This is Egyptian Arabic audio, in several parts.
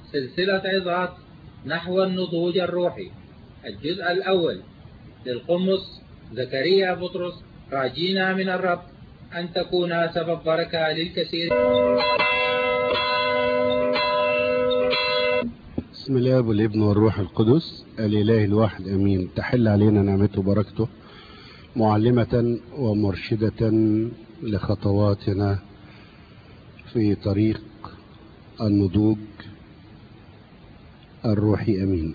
سلسلة عظات نحو النضوج الروحي الجزء الأول للقمص زكريا بطرس راجينا من الرب أن تكون سبب بركة للكثير بسم الله والابن والروح القدس الإله الواحد أمين تحل علينا نعمته وبركته معلمة ومرشدة لخطواتنا في طريق النضوج الروحي أمين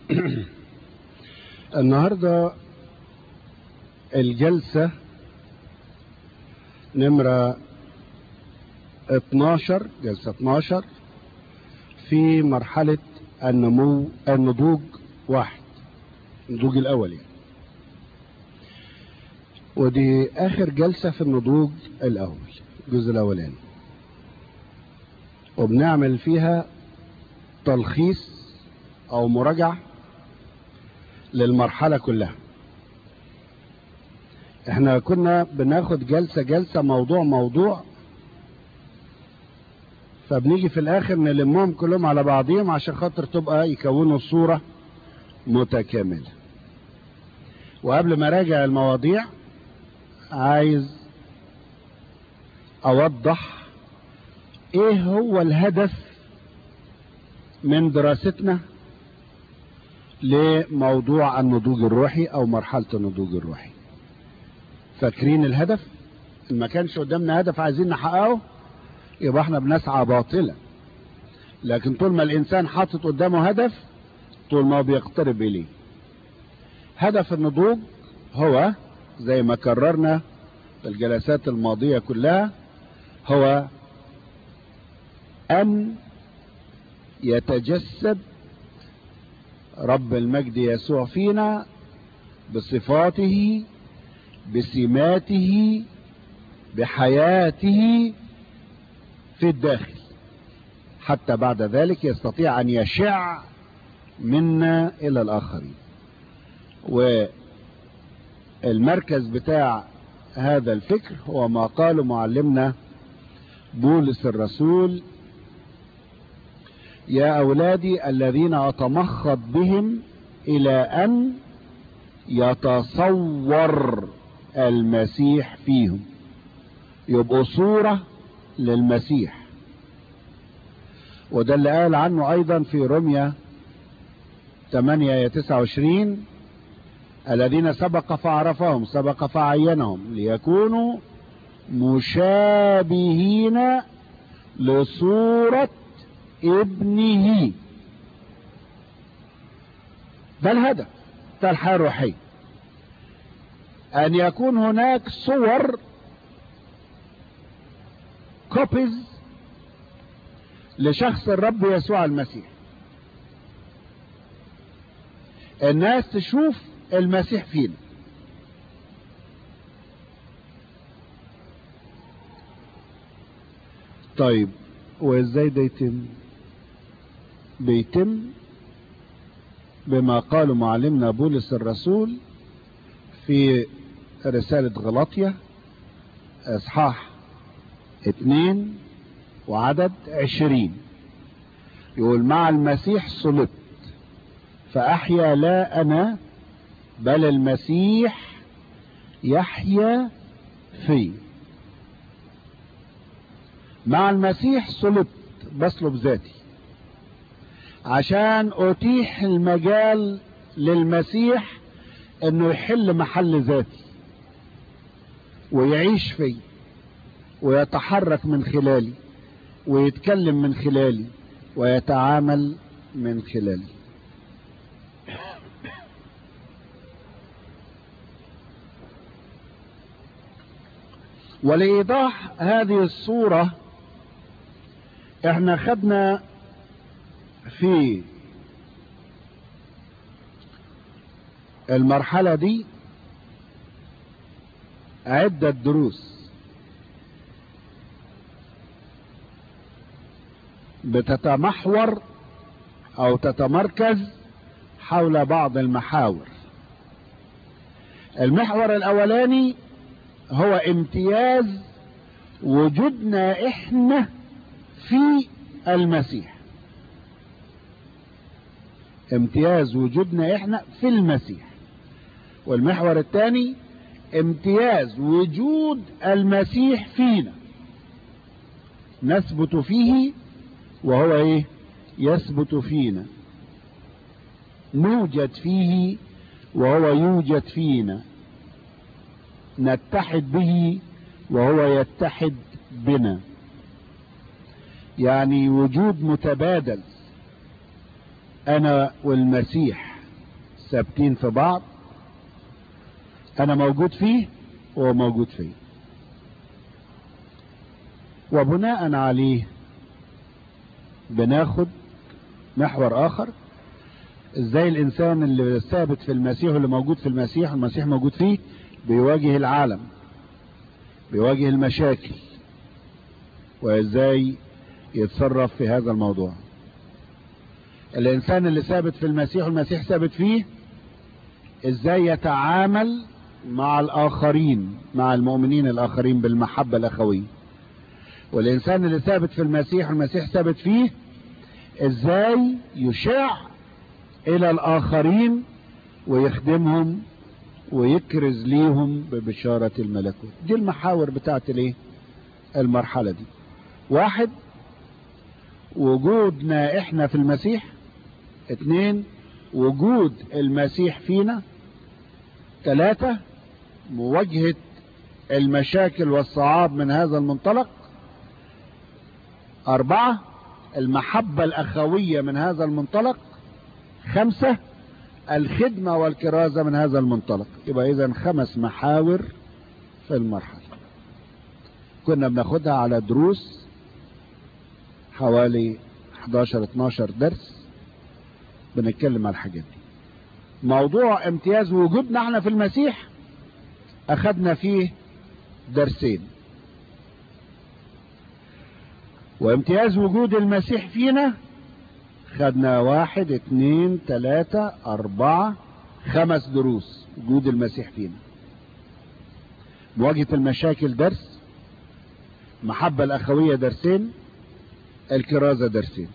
النهاردة الجلسة نمرة 12 جلسة 12 في مرحلة النمو النضوج واحد النضوج الأول يعني ودي آخر جلسة في النضوج الأول الجزء الأولاني وبنعمل فيها تلخيص أو مراجعة للمرحلة كلها احنا كنا بناخد جلسة جلسة موضوع موضوع فبنيجي في الاخر نلمهم كلهم على بعضهم عشان خاطر تبقى يكونوا صورة متكاملة وقبل ما راجع المواضيع عايز اوضح ايه هو الهدف من دراستنا لموضوع النضوج الروحي او مرحلة النضوج الروحي فاكرين الهدف ما كانش قدامنا هدف عايزين نحققه يبقى احنا بنسعى باطلا لكن طول ما الانسان حاطط قدامه هدف طول ما هو بيقترب اليه هدف النضوج هو زي ما كررنا في الجلسات الماضية كلها هو ان يتجسد رب المجد يسوع فينا بصفاته بسماته بحياته في الداخل حتى بعد ذلك يستطيع ان يشع منا الى الاخرين والمركز بتاع هذا الفكر هو ما قاله معلمنا بولس الرسول يا اولادي الذين اتمخض بهم الى ان يتصور المسيح فيهم يبقوا صورة للمسيح وده اللي قال عنه ايضا في رمية 8 29 الذين سبق فعرفهم سبق فعينهم ليكونوا مشابهين لصورة ابنه ده الهدف ده الحياة الروحية ان يكون هناك صور كوبيز لشخص الرب يسوع المسيح الناس تشوف المسيح فينا طيب وازاي ده يتم بيتم بما قاله معلمنا بولس الرسول في رسالة غلاطيا اصحاح اتنين وعدد عشرين يقول مع المسيح صلبت فأحيا لا أنا بل المسيح يحيا في مع المسيح صلبت بصلب ذاتي عشان أتيح المجال للمسيح انه يحل محل ذاتي ويعيش في ويتحرك من خلالي ويتكلم من خلالي ويتعامل من خلالي ولإيضاح هذه الصورة احنا خدنا في المرحلة دي عدة دروس بتتمحور او تتمركز حول بعض المحاور المحور الاولاني هو امتياز وجودنا احنا في المسيح امتياز وجودنا احنا في المسيح والمحور الثاني امتياز وجود المسيح فينا نثبت فيه وهو ايه يثبت فينا نوجد فيه وهو يوجد فينا نتحد به وهو يتحد بنا يعني وجود متبادل انا والمسيح ثابتين في بعض انا موجود فيه وهو موجود فيه وبناء عليه بناخد محور اخر ازاي الانسان اللي ثابت في المسيح واللي موجود في المسيح والمسيح موجود فيه بيواجه العالم بيواجه المشاكل وازاي يتصرف في هذا الموضوع الانسان اللي ثابت في المسيح والمسيح ثابت فيه ازاي يتعامل مع الاخرين مع المؤمنين الاخرين بالمحبة الاخوية والانسان اللي ثابت في المسيح والمسيح ثابت فيه ازاي يشاع الى الاخرين ويخدمهم ويكرز ليهم ببشارة الملكوت دي المحاور بتاعت الايه المرحلة دي واحد وجودنا احنا في المسيح اتنين وجود المسيح فينا ثلاثة مواجهة المشاكل والصعاب من هذا المنطلق أربعة المحبة الأخوية من هذا المنطلق خمسة الخدمة والكرازة من هذا المنطلق يبقى إذا خمس محاور في المرحلة كنا بناخدها على دروس حوالي 11-12 درس بنتكلم على الحاجات دي موضوع امتياز وجودنا احنا في المسيح اخدنا فيه درسين وامتياز وجود المسيح فينا خدنا واحد اتنين تلاتة اربعة خمس دروس وجود المسيح فينا مواجهة المشاكل درس محبة الاخوية درسين الكرازة درسين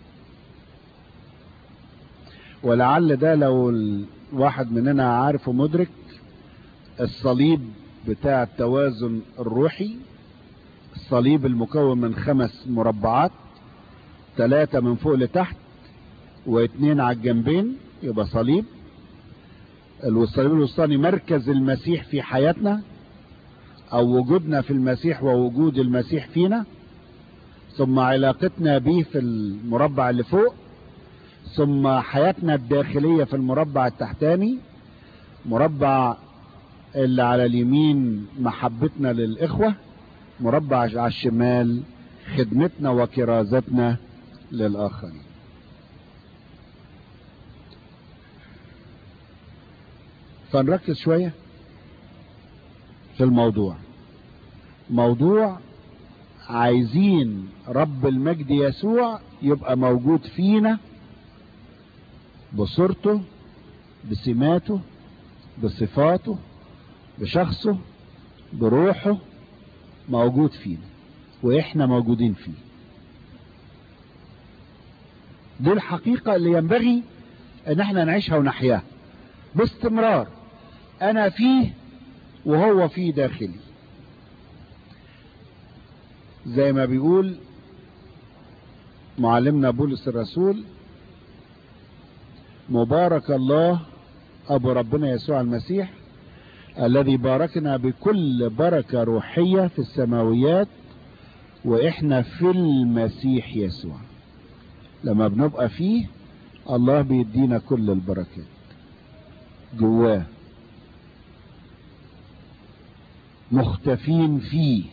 ولعل ده لو الواحد مننا عارف ومدرك الصليب بتاع التوازن الروحي الصليب المكون من خمس مربعات ثلاثة من فوق لتحت واثنين على الجنبين يبقى صليب الصليب الوسطاني مركز المسيح في حياتنا او وجودنا في المسيح ووجود المسيح فينا ثم علاقتنا به في المربع اللي فوق ثم حياتنا الداخلية في المربع التحتاني مربع اللي على اليمين محبتنا للإخوة مربع على الشمال خدمتنا وكرازتنا للآخرين فنركز شوية في الموضوع موضوع عايزين رب المجد يسوع يبقى موجود فينا بصورته بسماته بصفاته بشخصه بروحه موجود فينا واحنا موجودين فيه دي الحقيقة اللي ينبغي ان احنا نعيشها ونحياها باستمرار انا فيه وهو فيه داخلي زي ما بيقول معلمنا بولس الرسول مبارك الله ابو ربنا يسوع المسيح الذي باركنا بكل بركة روحية في السماويات واحنا في المسيح يسوع لما بنبقى فيه الله بيدينا كل البركات جواه مختفين فيه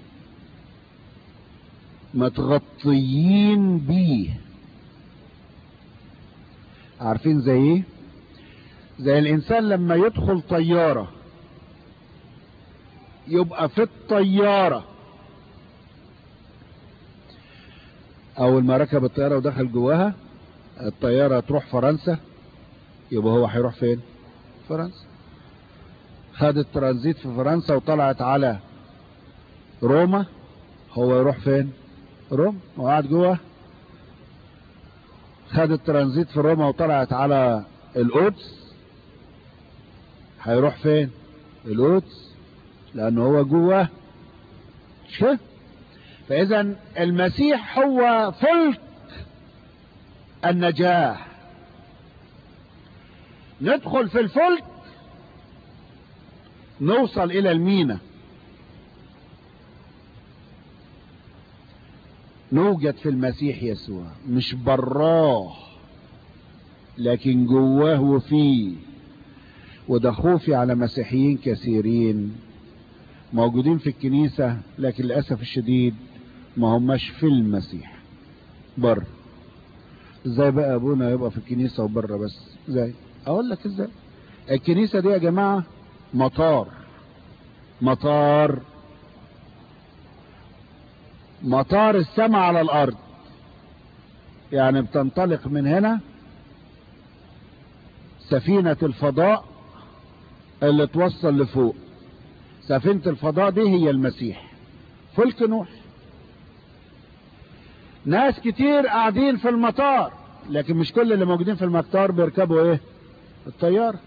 متغطيين بيه عارفين زي ايه زي الانسان لما يدخل طيارة يبقى في الطيارة اول ما ركب الطيارة ودخل جواها الطيارة تروح فرنسا يبقى هو هيروح فين فرنسا خد الترانزيت في فرنسا وطلعت على روما هو يروح فين روما وقعد جوه خدت ترانزيت في روما وطلعت على القدس هيروح فين القدس لانه هو جواه مش كده فاذا المسيح هو فلك النجاح ندخل في الفلك نوصل الى المينا نوجد في المسيح يسوع مش براه لكن جواه وفيه وده خوفي على مسيحيين كثيرين موجودين في الكنيسة لكن للأسف الشديد ما هماش في المسيح بره ازاي بقى ابونا يبقى في الكنيسة وبره بس ازاي اقول لك ازاي الكنيسة دي يا جماعة مطار مطار مطار السماء على الارض يعني بتنطلق من هنا سفينة الفضاء اللي توصل لفوق سفينة الفضاء دي هي المسيح فلك نوح ناس كتير قاعدين في المطار لكن مش كل اللي موجودين في المطار بيركبوا ايه الطيارة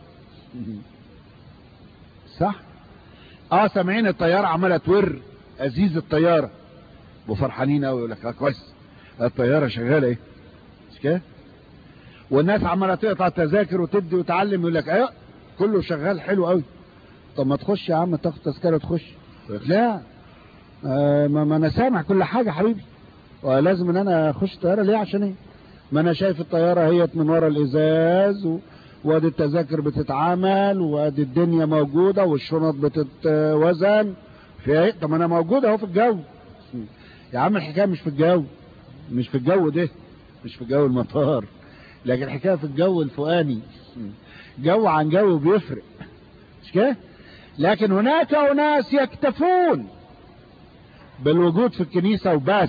صح اه سامعين الطيارة عمالة تور ازيز الطيارة وفرحانين قوي يقول لك كويس الطيارة شغالة ايه مش كده والناس عمالة تقطع تذاكر وتدي وتعلم يقول لك ايوه كله شغال حلو قوي طب ما تخش يا عم تاخد تذكرة تخش لا آه ما انا سامع كل حاجة حبيبي ولازم ان انا اخش الطيارة ليه عشان ايه ما انا شايف الطيارة هي من ورا الازاز و... وادي التذاكر بتتعامل وادي الدنيا موجودة والشنط بتتوزن في ايه طب انا موجود اهو في الجو يا عم الحكاية مش في الجو مش في الجو ده مش في جو المطار لكن الحكاية في الجو الفوقاني جو عن جو بيفرق مش كده لكن هناك اناس يكتفون بالوجود في الكنيسة وبس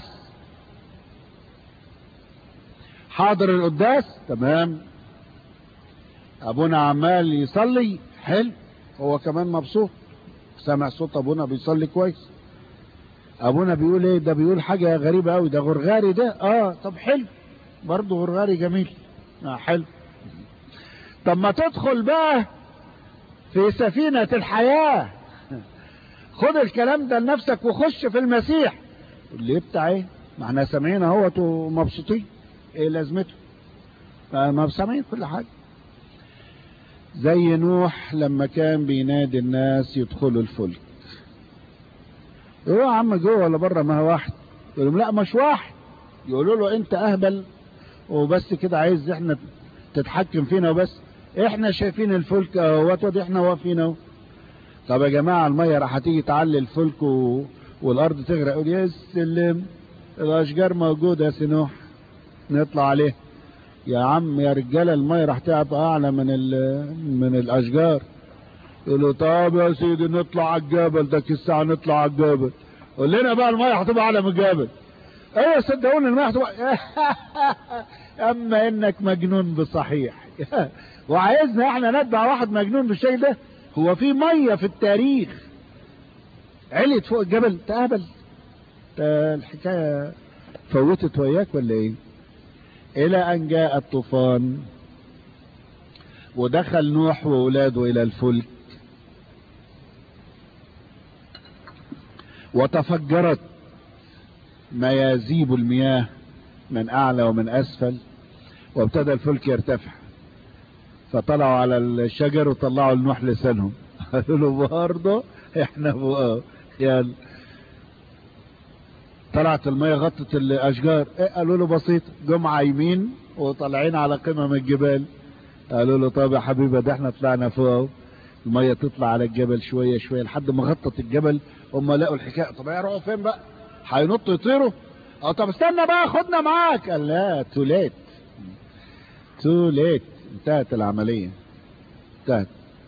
حاضر القداس تمام ابونا عمال يصلي حلو هو كمان مبسوط سامع صوت ابونا بيصلي كويس ابونا بيقول ايه ده بيقول حاجة غريبة قوي ده غرغاري ده اه طب حلو برضه غرغاري جميل اه حلو طب ما تدخل بقى في سفينة الحياة خد الكلام ده لنفسك وخش في المسيح اللي بتاع ايه ما احنا سامعين اهوت ومبسوطين ايه لازمته ما سامعين كل حاجة زي نوح لما كان بينادي الناس يدخلوا الفلك يقولوا يا عم جوه ولا بره ما هو واحد يقول لهم لا مش واحد يقولوا له انت اهبل وبس كده عايز احنا تتحكم فينا وبس احنا شايفين الفلك اهوت ودي احنا واقفين اهو طب يا جماعه الميه راح تيجي تعلي الفلك و... والارض تغرق يقول يا سلم الاشجار موجوده يا سنوح نطلع عليه يا عم يا رجاله الميه راح تبقى اعلى من من الاشجار يقولوا طب يا سيدي نطلع على الجبل ده الساعه نطلع على الجبل قول لنا بقى الميه هتبقى اعلى من الجبل ايوه صدقوني الميه هتبقى اما انك مجنون بصحيح وعايزنا احنا ندعى واحد مجنون بالشيء ده هو في ميه في التاريخ عليت فوق الجبل تقابل الحكايه فوتت وياك ولا ايه الى ان جاء الطوفان ودخل نوح واولاده الى الفلك وتفجرت ميازيب المياه من اعلى ومن اسفل وابتدى الفلك يرتفع فطلعوا على الشجر وطلعوا لنوح لسانهم قالوا له برضه احنا فوق يلا طلعت المية غطت الاشجار ايه قالوا له بسيط جم عايمين وطالعين على قمم الجبال قالوا له طب يا حبيبي ده احنا طلعنا فوق المية تطلع على الجبل شوية شوية لحد ما غطت الجبل هم لقوا الحكاية طب هيروحوا فين بقى هينطوا يطيروا اه طب استنى بقى خدنا معاك قال لا تو ليت تو ليت انتهت العملية انتهت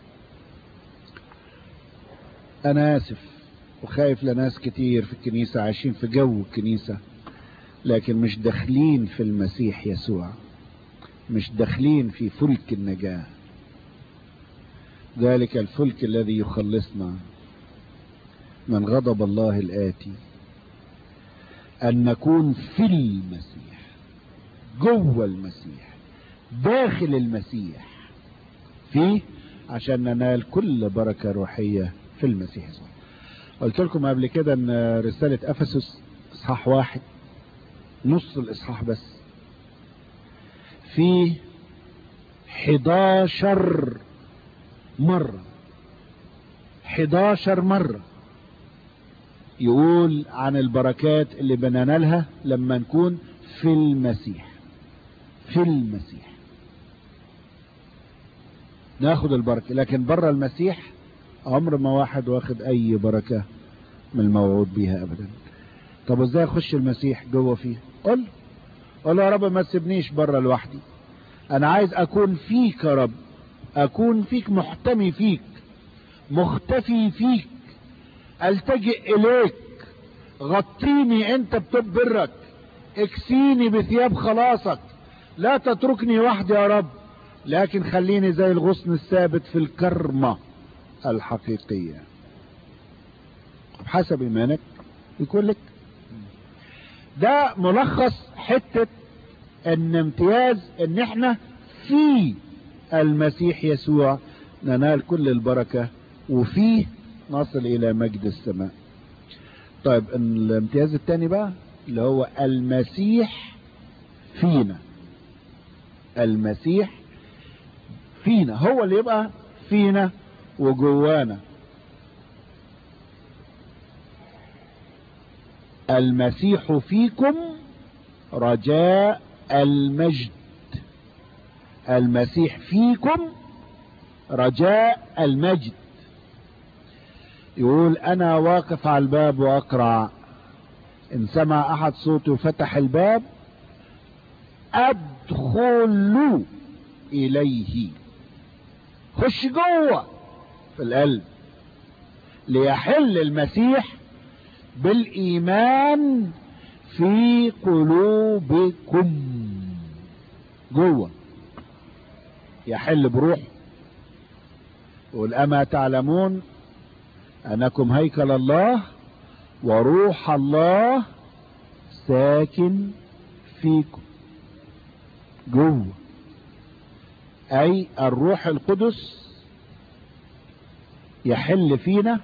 انا اسف وخايف لناس كتير في الكنيسة عايشين في جو الكنيسة لكن مش داخلين في المسيح يسوع مش داخلين في فلك النجاة ذلك الفلك الذي يخلصنا من غضب الله الآتي أن نكون في المسيح جوه المسيح داخل المسيح فيه عشان ننال كل بركة روحية في المسيح يسوع قلت لكم قبل كده ان رسالة افسس اصحاح واحد نص الاصحاح بس فيه 11 مرة 11 مرة يقول عن البركات اللي بننالها لما نكون في المسيح في المسيح ناخد البركة لكن بره المسيح عمر ما واحد واخد اي بركة من الموعود بيها ابدا طب ازاي اخش المسيح جوه فيه قل قل يا رب ما تسيبنيش بره لوحدي انا عايز اكون فيك يا رب اكون فيك محتمي فيك مختفي فيك التجئ اليك غطيني انت بتوب برك اكسيني بثياب خلاصك لا تتركني وحدي يا رب لكن خليني زي الغصن الثابت في الكرمة الحقيقية بحسب ايمانك يكون لك ده ملخص حتة ان امتياز ان احنا في المسيح يسوع ننال كل البركة وفيه نصل الى مجد السماء طيب الامتياز الثاني بقى اللي هو المسيح فينا المسيح فينا هو اللي يبقى فينا وجوانا المسيح فيكم رجاء المجد المسيح فيكم رجاء المجد يقول انا واقف على الباب واقرع ان سمع احد صوتي وفتح الباب ادخل اليه خش جوه في القلب ليحل المسيح بالايمان في قلوبكم جوه يحل بروح يقول اما تعلمون انكم هيكل الله وروح الله ساكن فيكم جوه اي الروح القدس يحل فينا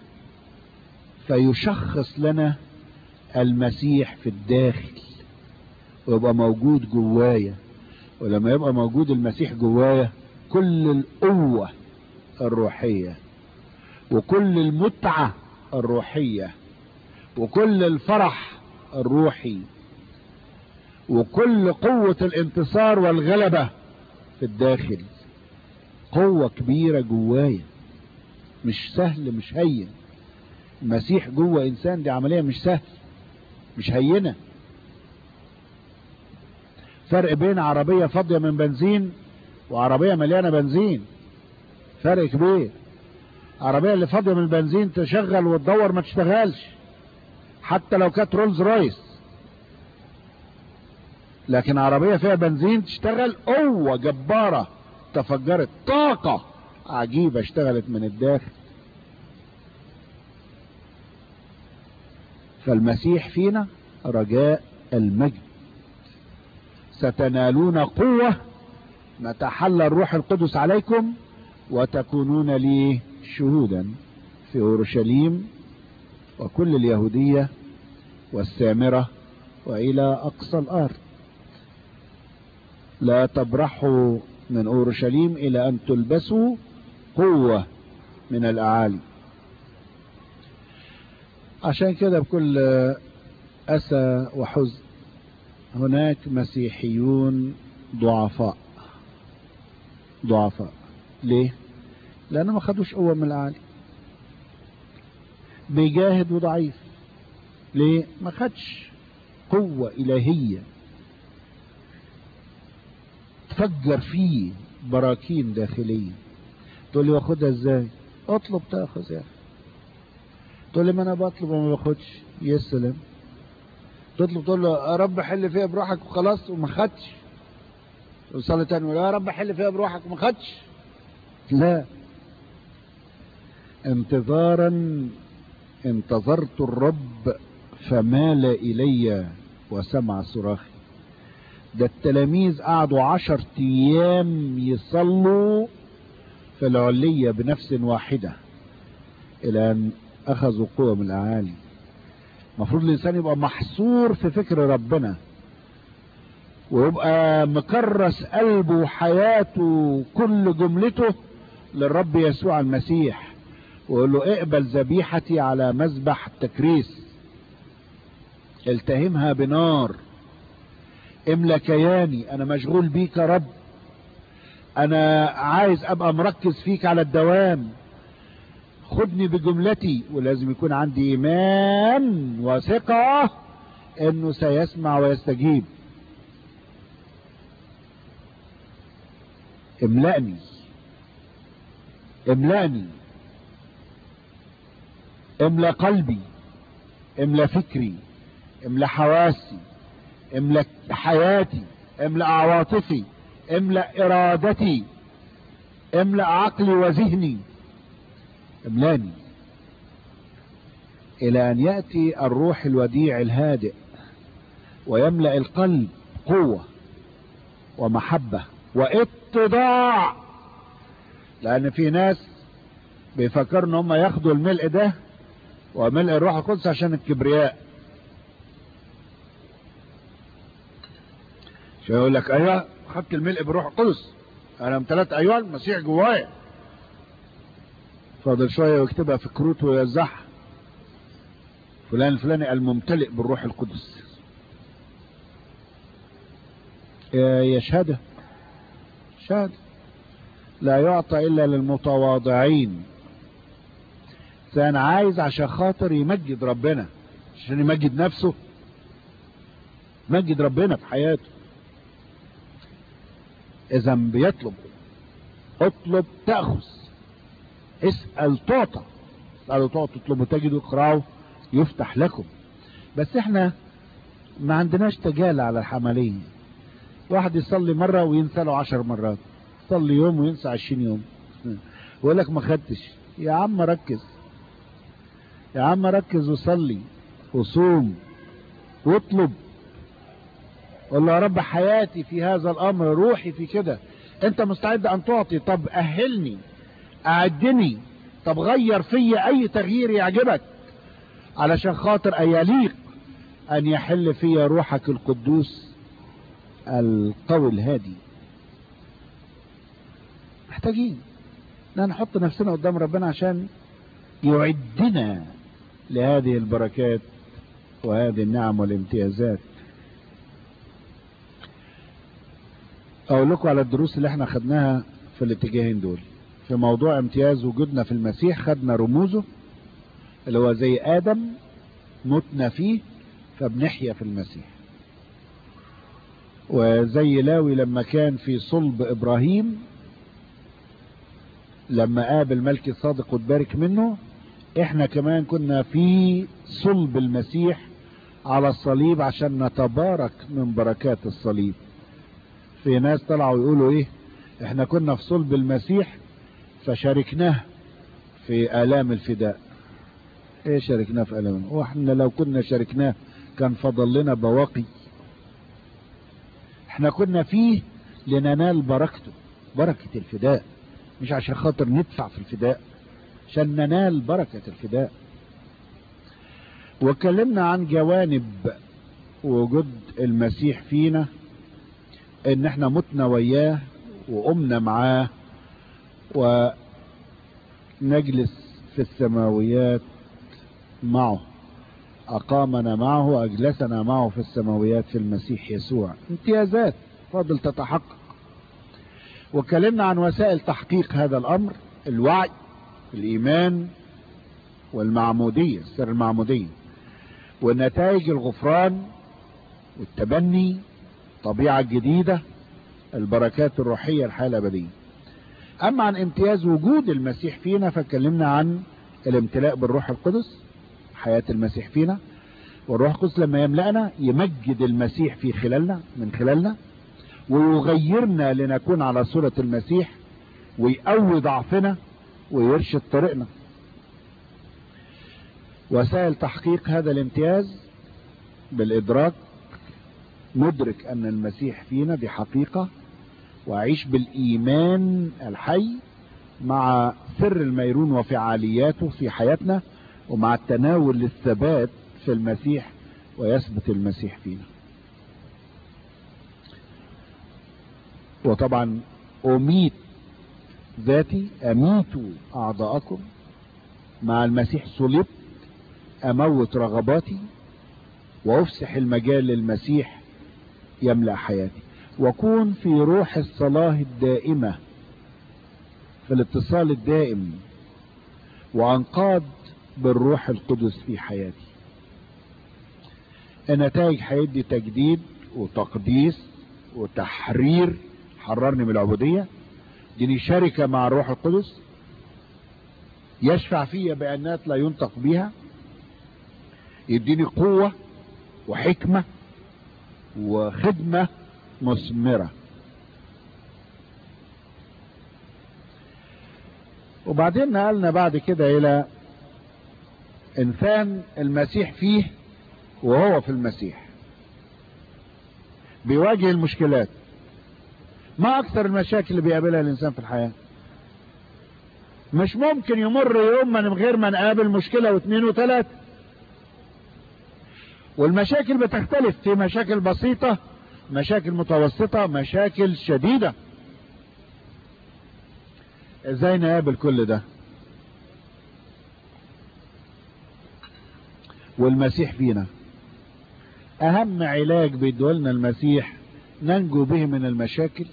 فيشخص لنا المسيح في الداخل ويبقى موجود جوايا ولما يبقى موجود المسيح جوايا كل القوة الروحية وكل المتعة الروحية وكل الفرح الروحي وكل قوة الانتصار والغلبة في الداخل قوة كبيرة جوايا مش سهل مش هين المسيح جوه انسان دي عملية مش سهل مش هينة فرق بين عربية فاضية من بنزين وعربية مليانة بنزين فرق كبير عربية اللي فاضية من البنزين تشغل وتدور ما تشتغلش حتى لو كانت رولز رويس لكن عربية فيها بنزين تشتغل قوة جبارة تفجرت طاقة عجيبة اشتغلت من الداخل فالمسيح فينا رجاء المجد ستنالون قوة متى حل الروح القدس عليكم وتكونون لي شهودا في اورشليم وكل اليهودية والسامرة والى اقصى الارض لا تبرحوا من اورشليم الى ان تلبسوا قوة من الاعالي عشان كده بكل اسى وحزن هناك مسيحيون ضعفاء ضعفاء ليه لانه ما خدوش قوة من العالي بيجاهد وضعيف ليه ما خدش قوة الهية تفجر فيه براكين داخلية تقول لي واخدها ازاي اطلب تاخذ يا اخي تقول لي ما انا بطلب وما باخدش يا سلام تطلب تقول له يا رب حل فيها بروحك وخلاص وما خدش وصلي تاني يا رب حل فيها بروحك وما خدش لا انتظارا انتظرت الرب فمال الي وسمع صراخي ده التلاميذ قعدوا عشر ايام يصلوا في العلية بنفس واحدة الى ان اخذوا قوة من الاعالي المفروض الانسان يبقى محصور في فكر ربنا ويبقى مكرس قلبه وحياته كل جملته للرب يسوع المسيح ويقول له اقبل ذبيحتي على مذبح التكريس التهمها بنار املى كياني انا مشغول بيك يا رب انا عايز ابقى مركز فيك على الدوام خدني بجملتي ولازم يكون عندي ايمان وثقة انه سيسمع ويستجيب املأني املأني املأ قلبي املأ فكري املأ حواسي املأ حياتي املأ عواطفي املأ ارادتي املأ عقلي وذهني املاني الى ان يأتي الروح الوديع الهادئ ويملأ القلب قوة ومحبة واتضاع لان في ناس بيفكروا ان هم ياخدوا الملء ده وملء الروح القدس عشان الكبرياء شو يقول لك ايوه خدت الملء بالروح القدس انا امتلأت ايوه المسيح جوايا فاضل شويه ويكتبها في كروت ويوزعها فلان الفلاني الممتلئ بالروح القدس يا شهاده شهاده لا يعطى الا للمتواضعين كان عايز عشان خاطر يمجد ربنا عشان يمجد نفسه مجد ربنا في حياته اذا بيطلب اطلب تأخذ اسأل تعطى اسألوا تعطى اطلبوا تجدوا اقرأوا يفتح لكم بس احنا ما عندناش تجالة على الحملية واحد يصلي مرة وينسى له عشر مرات يصلي يوم وينسى عشرين يوم ويقول لك ما خدتش يا عم ركز يا عم ركز وصلي وصوم واطلب قول له يا رب حياتي في هذا الامر روحي في كده انت مستعد ان تعطي طب اهلني اعدني طب غير فيا اي تغيير يعجبك علشان خاطر يليق ان يحل فيا روحك القدوس القوي الهادي محتاجين ان نحط نفسنا قدام ربنا عشان يعدنا لهذه البركات وهذه النعم والامتيازات اقول لكم على الدروس اللي احنا خدناها في الاتجاهين دول في موضوع امتياز وجودنا في المسيح خدنا رموزه اللي هو زي ادم متنا فيه فبنحيا في المسيح وزي لاوي لما كان في صلب ابراهيم لما قابل ملك الصادق وتبارك منه احنا كمان كنا في صلب المسيح على الصليب عشان نتبارك من بركات الصليب في ناس طلعوا يقولوا ايه احنا كنا في صلب المسيح فشاركناه في آلام الفداء ايه شاركناه في آلام واحنا لو كنا شاركناه كان فضل لنا بواقي احنا كنا فيه لننال بركته بركة الفداء مش عشان خاطر ندفع في الفداء عشان ننال بركة الفداء وكلمنا عن جوانب وجود المسيح فينا ان احنا متنا وياه وقمنا معاه ونجلس في السماويات معه اقامنا معه واجلسنا معه في السماويات في المسيح يسوع امتيازات فاضل تتحقق وكلمنا عن وسائل تحقيق هذا الامر الوعي الايمان والمعمودية سر المعمودية ونتائج الغفران والتبني طبيعة جديدة البركات الروحية الحياة الأبدية أما عن امتياز وجود المسيح فينا فاتكلمنا عن الامتلاء بالروح القدس حياة المسيح فينا والروح القدس لما يملأنا يمجد المسيح في خلالنا من خلالنا ويغيرنا لنكون على صورة المسيح ويقوي ضعفنا ويرشد طريقنا وسائل تحقيق هذا الامتياز بالإدراك ندرك ان المسيح فينا دي حقيقة واعيش بالايمان الحي مع سر الميرون وفعالياته في حياتنا ومع التناول للثبات في المسيح ويثبت المسيح فينا وطبعا اميت ذاتي اميتوا اعضاءكم مع المسيح صلبت اموت رغباتي وافسح المجال للمسيح يملا حياتي وكون في روح الصلاه الدائمه في الاتصال الدائم وانقاد بالروح القدس في حياتي النتائج هيدي تجديد وتقديس وتحرير حررني من العبودية ديني شركة مع الروح القدس يشفع فيا بيانات لا ينطق بها يديني قوة وحكمة وخدمة مثمرة وبعدين نقلنا بعد كده الى انسان المسيح فيه وهو في المسيح بيواجه المشكلات ما اكثر المشاكل اللي بيقابلها الانسان في الحياة مش ممكن يمر يوم من غير ما نقابل مشكلة واثنين وثلاثة والمشاكل بتختلف في مشاكل بسيطة مشاكل متوسطة مشاكل شديدة ازاي نقابل كل ده والمسيح فينا اهم علاج بيدولنا المسيح ننجو به من المشاكل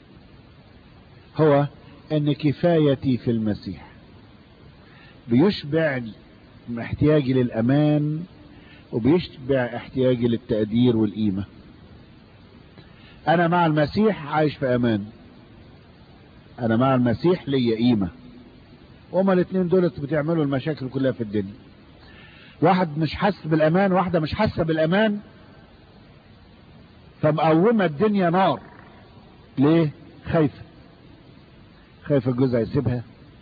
هو ان كفايتي في المسيح بيشبع احتياجي للامان وبيشبع احتياجي للتقدير والقيمة انا مع المسيح عايش في امان انا مع المسيح ليا قيمة هما الاثنين دولت بتعملوا المشاكل كلها في الدنيا واحد مش حاسس بالامان واحدة مش حاسة بالامان فمقومة الدنيا نار ليه خايفة خايفة الجوز هيسيبها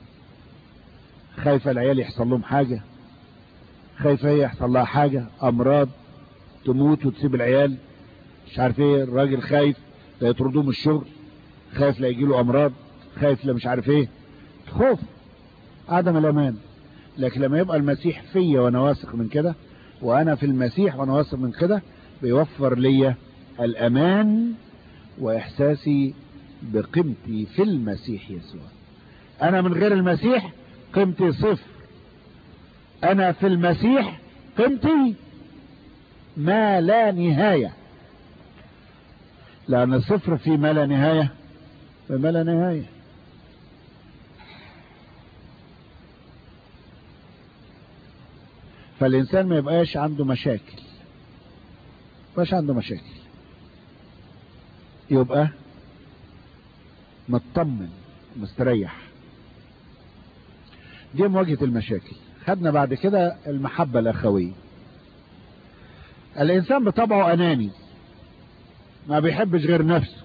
خايفة العيال يحصل لهم حاجة خايفة هي يحصل لها حاجة امراض تموت وتسيب العيال مش عارف ايه الراجل خايف لا يطردوه من الشغل خايف لا يجيله امراض خايف لا مش عارف ايه خوف عدم الامان لكن لما يبقى المسيح فيا وانا واثق من كده وانا في المسيح وانا واثق من كده بيوفر لي الامان واحساسي بقيمتي في المسيح يسوع انا من غير المسيح قيمتي صفر انا في المسيح قيمتي ما لا نهاية لان الصفر في ما لا نهاية فما لا نهاية فالانسان ما يبقاش عنده مشاكل يبقاش عنده مشاكل يبقى مطمن مستريح دي مواجهة المشاكل خدنا بعد كده المحبة الأخوية الإنسان بطبعه أناني ما بيحبش غير نفسه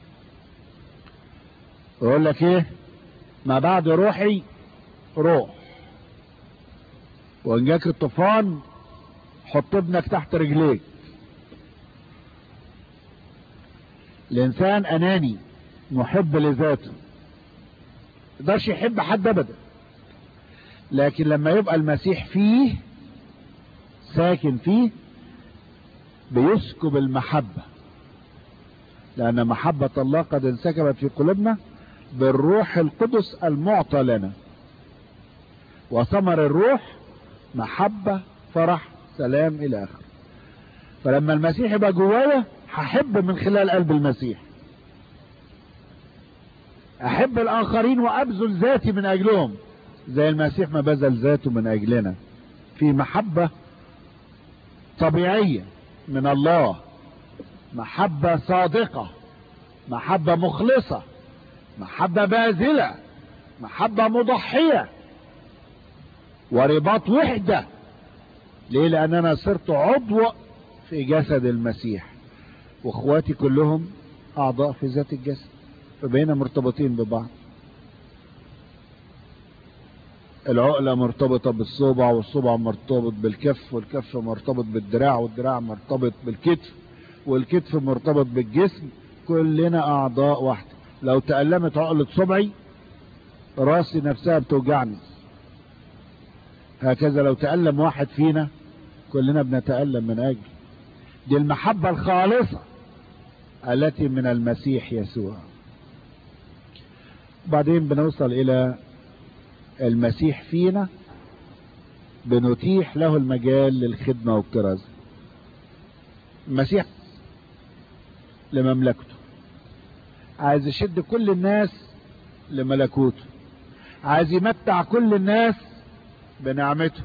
يقول لك إيه ما بعد روحي روح وإن جاك الطوفان حط ابنك تحت رجليك الإنسان أناني محب لذاته يقدرش يحب حد أبدا لكن لما يبقى المسيح فيه ساكن فيه بيسكب المحبة لأن محبة الله قد انسكبت في قلوبنا بالروح القدس المعطى لنا وثمر الروح محبة فرح سلام إلى آخر فلما المسيح يبقى جوايا هحب من خلال قلب المسيح أحب الآخرين وأبذل ذاتي من أجلهم زي المسيح ما بذل ذاته من اجلنا في محبة طبيعية من الله محبة صادقة محبة مخلصة محبة باذلة محبة مضحية ورباط وحدة ليه لان انا صرت عضو في جسد المسيح واخواتي كلهم اعضاء في ذات الجسد فبقينا مرتبطين ببعض العقلة مرتبطة بالصبع والصبع مرتبط بالكف والكف مرتبط بالدراع والدراع مرتبط بالكتف والكتف مرتبط بالجسم كلنا اعضاء واحدة لو تألمت عقلة صبعي راسي نفسها بتوجعني هكذا لو تألم واحد فينا كلنا بنتألم من اجل دي المحبة الخالصة التي من المسيح يسوع بعدين بنوصل الى المسيح فينا بنتيح له المجال للخدمة والكرازة المسيح لمملكته عايز يشد كل الناس لملكوته عايز يمتع كل الناس بنعمته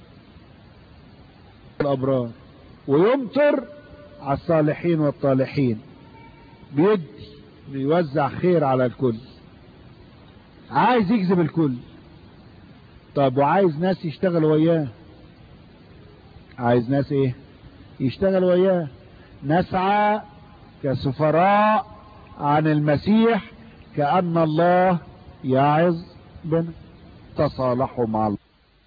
الابرار ويمطر على الصالحين والطالحين بيدي بيوزع خير على الكل عايز يجذب الكل طب وعايز ناس يشتغلوا وياه عايز ناس ايه يشتغلوا وياه نسعى كسفراء عن المسيح كأن الله يعظ بنا تصالحوا مع الله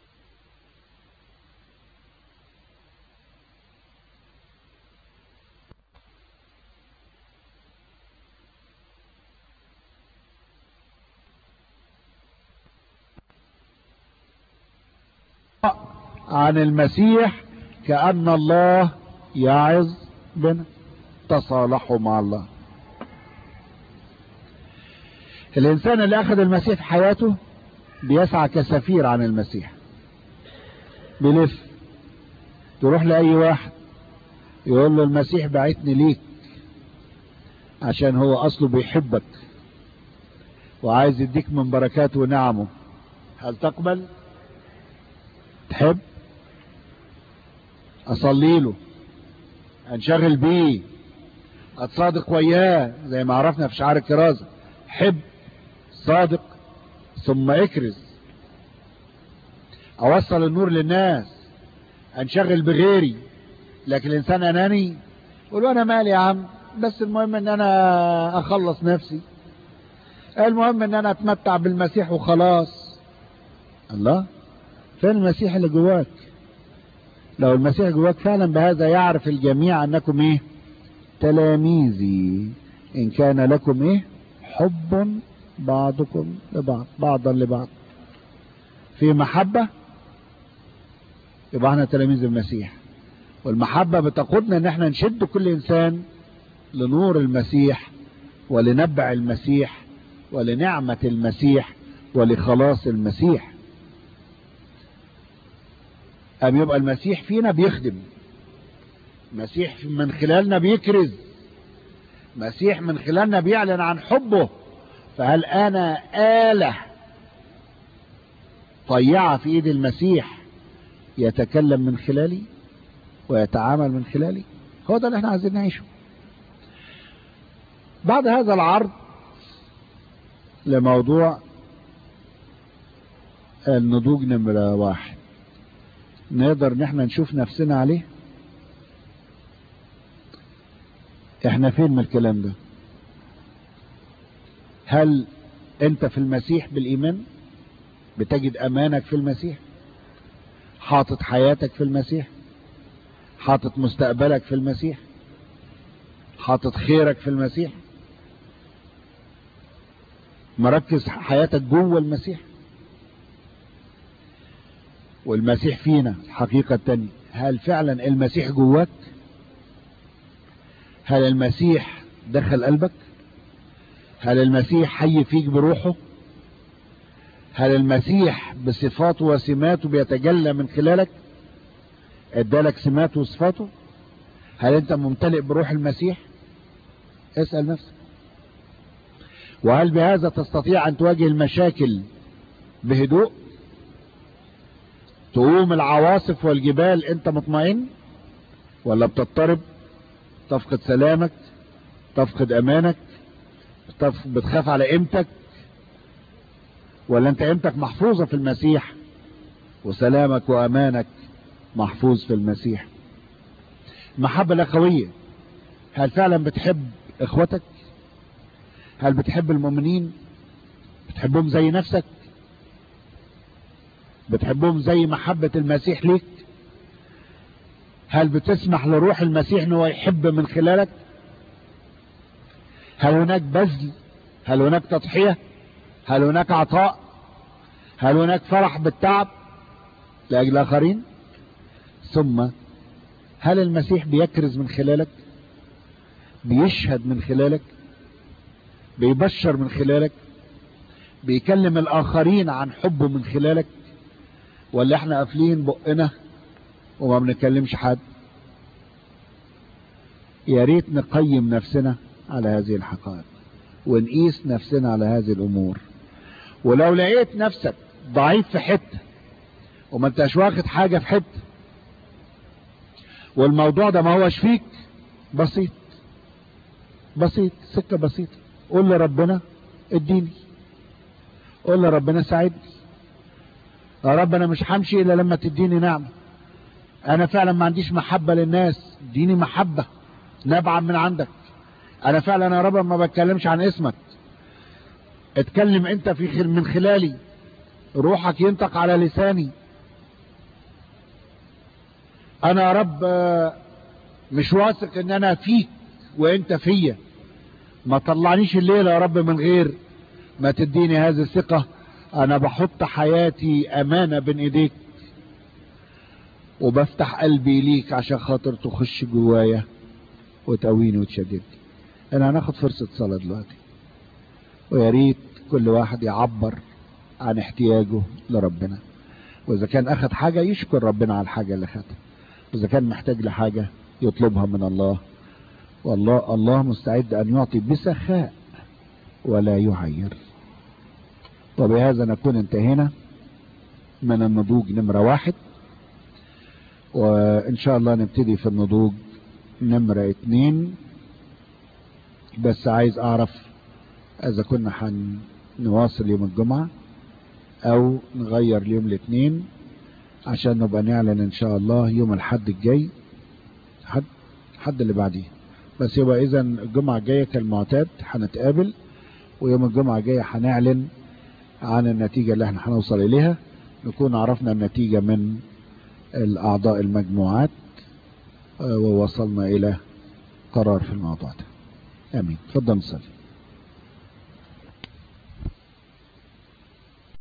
عن المسيح كأن الله يعظ بنا تصالحوا مع الله الإنسان اللي أخذ المسيح في حياته بيسعى كسفير عن المسيح بيلف تروح لأي واحد يقول له المسيح بعتني ليك عشان هو أصله بيحبك وعايز يديك من بركاته ونعمه هل تقبل تحب اصلي له انشغل بيه اتصادق وياه زي ما عرفنا في شعار الكرازة حب صادق ثم اكرز اوصل النور للناس انشغل بغيري لكن الانسان اناني يقول انا مالي يا عم بس المهم ان انا اخلص نفسي المهم ان انا اتمتع بالمسيح وخلاص الله فين المسيح اللي جواك لو المسيح جواك فعلا بهذا يعرف الجميع انكم ايه تلاميذي ان كان لكم ايه حب بعضكم لبعض بعضا لبعض في محبة يبقى احنا تلاميذ المسيح والمحبة بتقودنا ان احنا نشد كل انسان لنور المسيح ولنبع المسيح ولنعمة المسيح ولخلاص المسيح أم يبقى المسيح فينا بيخدم مسيح من خلالنا بيكرز مسيح من خلالنا بيعلن عن حبه فهل أنا آلة طيعة في إيد المسيح يتكلم من خلالي ويتعامل من خلالي هو ده اللي احنا عايزين نعيشه بعد هذا العرض لموضوع النضوج نمرة واحد نقدر ان احنا نشوف نفسنا عليه احنا فين من الكلام ده هل انت في المسيح بالايمان بتجد امانك في المسيح حاطط حياتك في المسيح حاطط مستقبلك في المسيح حاطط خيرك في المسيح مركز حياتك جوه المسيح والمسيح فينا الحقيقة التانية هل فعلا المسيح جواك هل المسيح دخل قلبك هل المسيح حي فيك بروحه هل المسيح بصفاته وسماته بيتجلى من خلالك ادالك سماته وصفاته هل انت ممتلئ بروح المسيح اسأل نفسك وهل بهذا تستطيع ان تواجه المشاكل بهدوء تقوم العواصف والجبال انت مطمئن ولا بتضطرب تفقد سلامك تفقد امانك بتخاف على قيمتك ولا انت قيمتك محفوظة في المسيح وسلامك وامانك محفوظ في المسيح المحبة الاخوية هل فعلا بتحب اخوتك هل بتحب المؤمنين بتحبهم زي نفسك بتحبهم زي محبة المسيح ليك هل بتسمح لروح المسيح انه يحب من خلالك هل هناك بذل هل هناك تضحية هل هناك عطاء هل هناك فرح بالتعب لأجل آخرين ثم هل المسيح بيكرز من خلالك بيشهد من خلالك بيبشر من خلالك بيكلم الآخرين عن حبه من خلالك ولا احنا قافلين بقنا وما بنكلمش حد يا ريت نقيم نفسنا على هذه الحقائق ونقيس نفسنا على هذه الامور ولو لقيت نفسك ضعيف في حته وما انتش واخد حاجه في حته والموضوع ده ما هوش فيك بسيط بسيط سكه بسيطه قول لربنا اديني قول لربنا ساعدني يا رب انا مش همشي الا لما تديني نعمه انا فعلا ما عنديش محبه للناس اديني محبه نابعه من عندك انا فعلا يا رب ما بتكلمش عن اسمك اتكلم انت في خل من خلالي روحك ينطق على لساني انا يا رب مش واثق ان انا فيك وانت فيا ما طلعنيش الليلة يا رب من غير ما تديني هذه الثقة انا بحط حياتي امانة بين ايديك وبفتح قلبي ليك عشان خاطر تخش جوايا وتقويني وتشددني انا هناخد فرصة صلاة دلوقتي ويا ريت كل واحد يعبر عن احتياجه لربنا واذا كان اخد حاجة يشكر ربنا على الحاجة اللي خدها واذا كان محتاج لحاجة يطلبها من الله والله الله مستعد ان يعطي بسخاء ولا يعير وبهذا نكون انتهينا من النضوج نمرة واحد وان شاء الله نبتدي في النضوج نمرة اتنين بس عايز اعرف اذا كنا هنواصل يوم الجمعة او نغير ليوم الاثنين عشان نبقى نعلن ان شاء الله يوم الحد الجاي حد حد اللي بعديه بس يبقى اذا الجمعة الجاية كالمعتاد هنتقابل ويوم الجمعة الجاية هنعلن عن النتيجة اللي احنا هنوصل اليها نكون عرفنا النتيجة من الاعضاء المجموعات ووصلنا الى قرار في الموضوع ده امين تفضل نصلي